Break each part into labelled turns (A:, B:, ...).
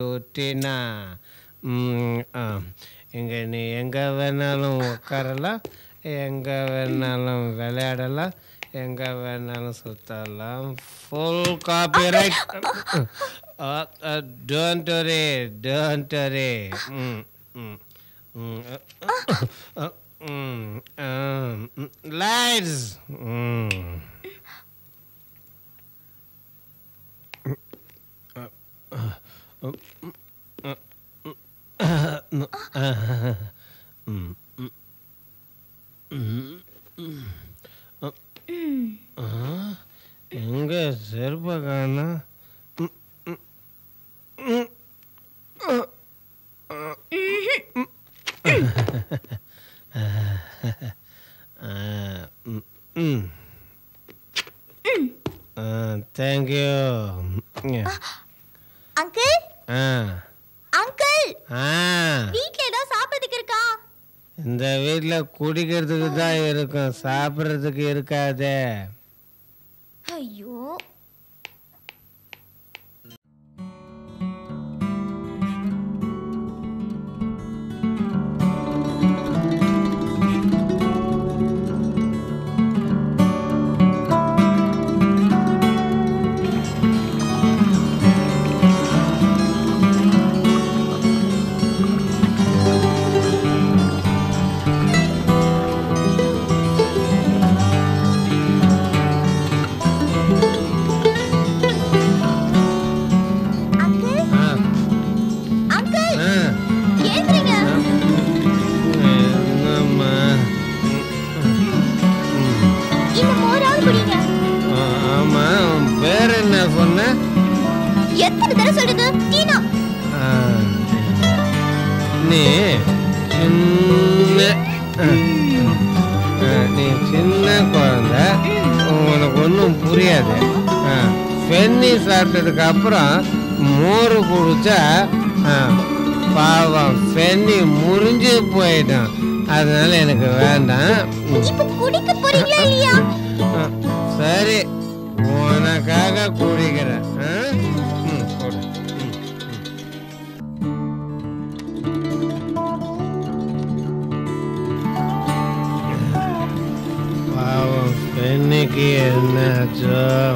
A: ஒட்டினா ம், ஆ. இங்க நீ எங்கே வேணாலும் உட்காரலாம் எங்கே வேணாலும் விளையாடலாம் எங்கே வேணாலும் சுற்றலாம் full copyright don't worry don't worry ம் ம் ம் ம் லைட்ஸ் ம் எங்க செருப்ப காணா தேங்க்யூ
B: அங்கிள்
A: ஆ
B: அங்கிள்
A: ஆ
B: வீட்ல ஏதாவது சாப்பிடுறதுக்கு இருக்கா
A: இந்த வீட்டில் குடிக்கிறதுக்கு தான் இருக்கும் சாப்பிட்றதுக்கு இருக்காதே
B: ஐயோ அங்கிள்
A: ஆ
B: அங்கிள்
A: ஆ
B: ஏந்திரிங்க
A: என்னம்மா
B: இந்த மோராவது குடிங்க
A: ஆ, ஆமா உன் பேர் என்ன சொன்ன
B: எத்தனை தடவை சொல்றது டீனா
A: ஆ, நீ சின்ன ஆ, ஆ, நீ சின்ன குழந்தை உனக்கு ஒன்றும் புரியாது ஆ, ஃபென்னி சாப்பிட்டதுக்கு அப்புறம் மோர் குடிச்சா ஆ, பாவம் ஃபென்னி முறிஞ்சு போயிடும் அதனால எனக்கு வேண்டாம்
B: இப்ப குடிக்க போறீங்களா இல்லையா
A: ஆ, சரி உனக்காக குடிக்கிறேன் ஆ? ம், குடி. ம், ம். பாவம் பெண்ணுக்கு என்னாச்சோ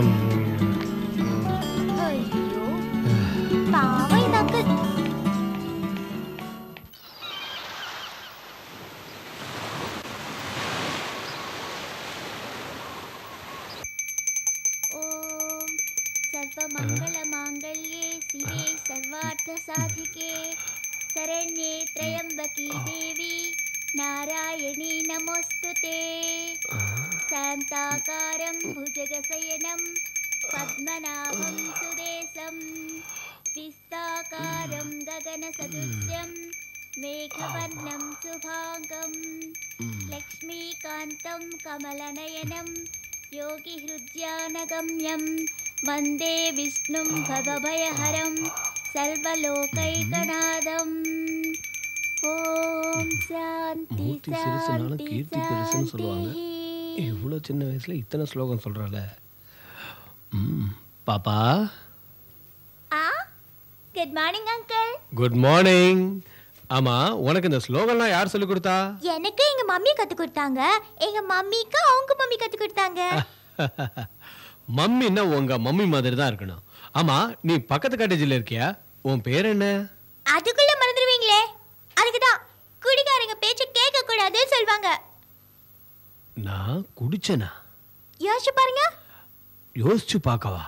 B: ஐயோ பாவம் இந்த அங்கிள் ஓம் सर्वमङ्गलमाङ्गल्ये शिवे सर्वार्थसाधिके शरण्ये त्र्यम्बकी देवी नारायणी नमोऽस्तु ते शान्ताकारं भुजगशयनं पद्मनाभं सुरेशं विस्ताकारं गगनसदृश्यं मेघवर्णं शुभाङ्गं लक्ष्मीकान्तं कमलनयनं योगिहृद्यानगम्यं वन्दे विष्णुं भवभयहरं सर्वलोकैकनादम् ॐ शान्ति
C: மூர்த்தி சிறுசுனால
B: शान्ति
C: கீர்த்தி பெருசுன்னு சொல்லுவாங்க.
B: शान्तिः
C: இவ்வளோ சின்ன வயசுல இத்தனை ஸ்லோகம் சொல்றாள ம் பாப்பா
B: ஆ good morning uncle
C: good morning ஆமா உனக்கு இந்த ஸ்லோகன்லாம் யார் சொல்லி கொடுத்தா
B: எனக்கு எங்க மம்மி கத்து கொடுத்தாங்க எங்க மம்மிக்கு அவங்க மம்மி கத்து கொடுத்தாங்க
C: மம்மின்னா உங்க மம்மி மாதிரி தான் இருக்கணும் ஆமா நீ பக்கத்து காட்டேஜில் இருக்கியா உன் பேர் என்ன
B: அதுக்குள்ள மறந்துடுவீங்களே அதுக்கு தான் குடிகாரங்க பேச்ச கேட்க கூடாதுன்னு சொல்லுவாங்க
C: நான் குடிச்சனா
B: யோசிச்சு பாருங்க
C: யோசிச்சு பார்க்கவா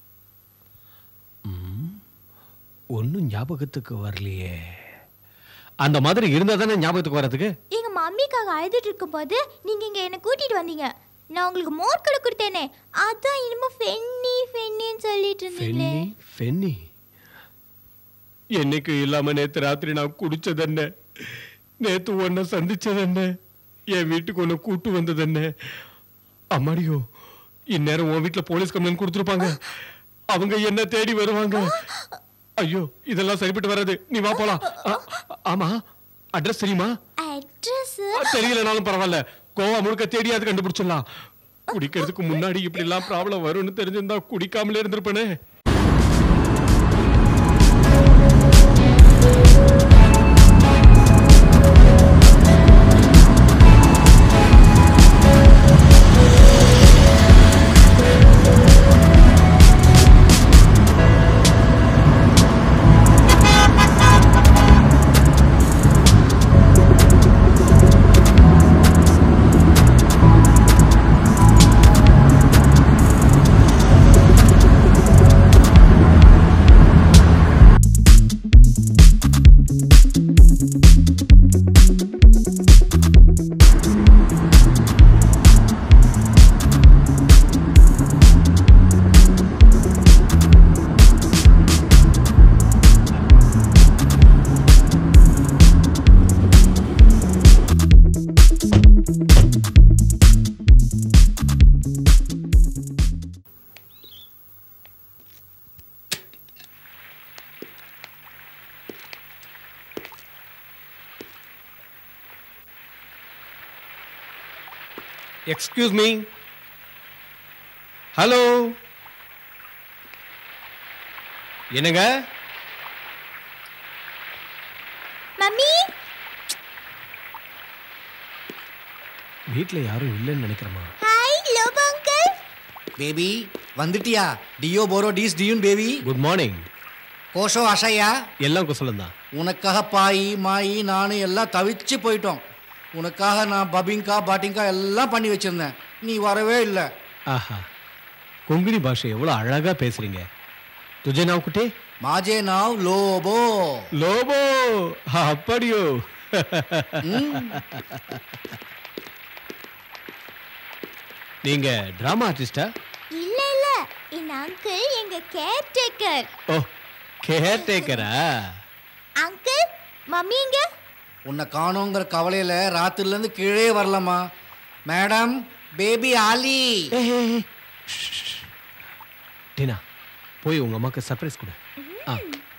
C: ஒன்றும் ஞாபகத்துக்கு வரலையே அந்த மாதிரி இருந்தா தானே ஞாபகத்துக்கு வர்றதுக்கு
B: எங்க மம்மிக்காக அழுதுட்டு இருக்கும்போது நீங்க இங்க என்ன கூட்டிட்டு வந்தீங்க நான் உங்களுக்கு மோர் கடை கொடுத்தேனே அதான் இனிமே ஃபென்னி ஃபென்னின்னு சொல்லிட்டு இருந்தீங்களே
C: ஃபென்னி ஃபென்னி என்னைக்கு இல்லாம நேத்து ராத்திரி நான் குடிச்சதென்ன நேத்து உன்னை சந்திச்சதென்ன என் வீட்டுக்கு உன்னை கூட்டு வந்ததென்ன அம்மாடியோ இந்நேரம் உன் வீட்டுல போலீஸ் கம்ப்ளைண்ட் கொடுத்துருப்பாங்க அவங்க என்ன தேடி வருவாங்க ஐயோ இதெல்லாம் சரிப்பட்டு வராது நீ வா போலாம் ஆ- ஆமா அட்ரஸ் தெரியுமா
B: அட்ரஸ்
C: தெரியலனாலும் பரவாயில்ல கோவா முழுக்க தேடியாவது கண்டுபிடிச்சிடலாம் குடிக்கிறதுக்கு முன்னாடி இப்படி எல்லாம் ப்ராப்ளம் வரும்னு தெரிஞ்சிருந்தா குடிக்காமலே இருந்திருப்பேனே
A: எக்ஸ்கியூஸ் மீ ஹலோ என்னங்க
B: மம்மி
A: வீட்டில் யாரும் இல்லைன்னு நினைக்கிறேமா
B: ஹாய் லோபோ அங்கிள்
D: பேபி வந்துட்டியா டியோ போரோ டீஸ் டியூன் பேபி
A: குட் மார்னிங்
D: கோஷோ அஷையா
A: எல்லாம் குசலம் தான்
D: உனக்காக பாய் மாயி நானு எல்லாம் தவிச்சு போயிட்டோம் உனக்காக நான் பபிங்கா பாட்டிங்கா எல்லாம் பண்ணி வச்சிருந்தேன் நீ வரவே இல்லை
A: ஆஹா கொங்கிணி பாஷை எவ்வளோ அழகா பேசுறீங்க துஜே நாவ் குட்டே
D: மாஜே நாவ் லோபோ
A: லோபோ அப்படியோ நீங்க டிராமா ஆர்டிஸ்டா
B: இல்ல இல்ல என் அங்கிள் எங்க கேர் டேக்கர்
A: ஓ கேர் டேக்கரா
B: அங்கிள் மம்மி எங்க
D: உன்னை காணோங்கிற கவலையில் ராத்திரிலேருந்து கீழே வரலம்மா மேடம் பேபி ஆலி
A: டீனா போய் உங்க அம்மாக்கு சர்ப்ரைஸ் கொடு ஆ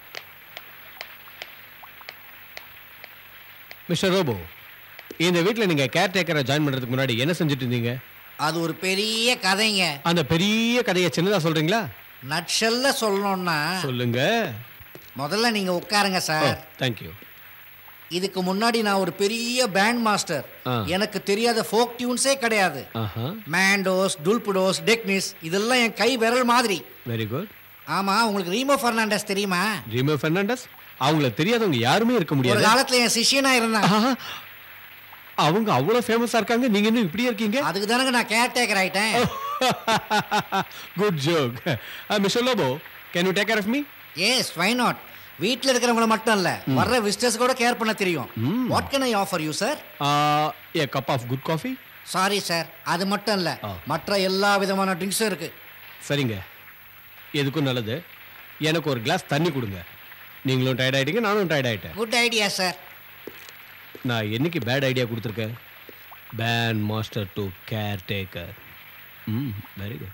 A: மிஸ்டர் ரோபோ இந்த வீட்டில் நீங்க கேர் டேக்கரை ஜாயின் பண்றதுக்கு முன்னாடி என்ன செஞ்சுட்டு இருந்தீங்க
D: அது ஒரு பெரிய கதைங்க
A: அந்த பெரிய கதையை சின்னதா சொல்றீங்களா
D: நட்ஷல்ல சொல்லணும்னா
A: சொல்லுங்க
D: முதல்ல நீங்கள் உட்காருங்க சார்
A: தேங்க்யூ
D: இதுக்கு முன்னாடி நான் ஒரு பெரிய பேண்ட் மாஸ்டர்
A: ஆ.
D: எனக்கு தெரியாத ஃபோக் டியூன்ஸே கிடையாது
A: ஆஹா
D: மேண்டோஸ் டுல்புடோஸ் டெக்னிஸ் இதெல்லாம் என் கை விரல் மாதிரி
A: வெரி குட்
D: ஆமா உங்களுக்கு ரீமோ ஃபெர்னாண்டஸ் தெரியுமா
A: ரீமோ பெர்னாண்டஸ் அவங்கள தெரியாதவங்க யாருமே இருக்க
D: ஒரு
A: முடியாது
D: காலத்துல என் சிஷ்யனா இருந்தான்
A: ஆஹா. அவங்க அவ்வளவு ஃபேமஸா இருக்காங்க நீங்க இன்னும் இப்படியே இருக்கீங்க
D: அதுக்கு தானங்க நான் கேர்டேக்கர் ஆயிட்டேன்
A: good joke mister Lobo can you take care of me
D: yes why not வீட்டில் இருக்கிறவங்கள மட்டும் இல்ல வர்ற விசிட்டர்ஸ் கூட கேர் பண்ண தெரியும்
A: ம்.
D: What can I offer you sir
A: a cup of good coffee
D: sorry sir அது மட்டும் இல்ல
A: ஆ.
D: மற்ற எல்லா விதமான ட்ரிங்க்ஸும் இருக்கு
A: சரிங்க எதுக்கும் நல்லது எனக்கு ஒரு கிளாஸ் தண்ணி கொடுங்க நீங்களும் டயர்ட் ஆயிட்டீங்க நானும் டயர்ட் ஆயிட்டேன்
D: குட் ஐடியா சார்
A: நான் என்னைக்கு பேட் ஐடியா கொடுத்துருக்கேன் band master to caretaker ம் வெரி குட்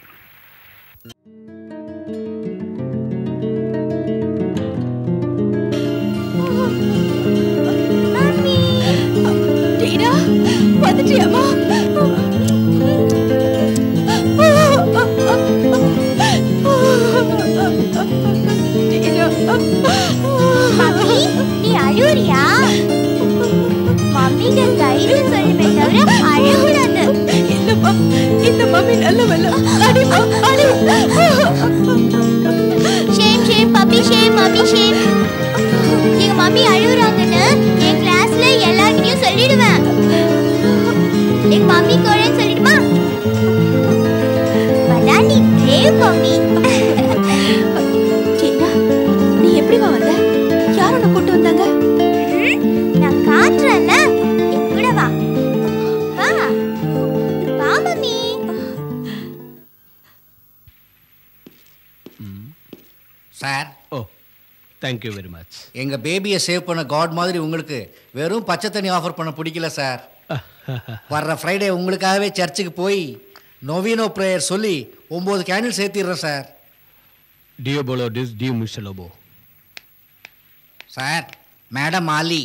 B: மம்மி
E: டீனா வந்துட்டியாமா
B: மம்மி நீ அழுவுறியா மம்மிக்கு தைரியம் சொல்லுமே தவிர அழக்கூடாது
E: இல்லம்மா இந்த மம்மி நல்லவல்ல அடிமா அடி
B: shame shame puppy shame mummy shame எங்க மம்மி அழுகுறாங்கன்னு என் கிளாஸ்ல எல்லார்கிட்டயும் சொல்லிடுவேன் எங்க மம்மி கோழன்னு சொல்லிடுமா பலாலி பிரேவ் மம்மி
E: டீனா நீ எப்படிமா வந்த யார் உன்னை கூட்டு வந்தாங்க
B: ம், நான் காட்டுறேன்ல என் கூட வா வா வா mummy
D: sir
A: oh thank you very much
D: எங்க பேபியை சேவ் பண்ண காட் மாதிரி உங்களுக்கு வெறும் பச்சை தண்ணி ஆஃபர் பண்ண பிடிக்கல சார் வர்ற ஃப்ரைடே உங்களுக்காகவே சர்ச்சுக்கு போய் நொவீனோ ப்ரேயர் சொல்லி ஒம்பது கேண்டில் சேர்த்திடுறேன் சார்
A: டியோ போலோ டிஸ் டியூ மிஸ்டர் லோபோ
D: சார் மேடம் ஆலி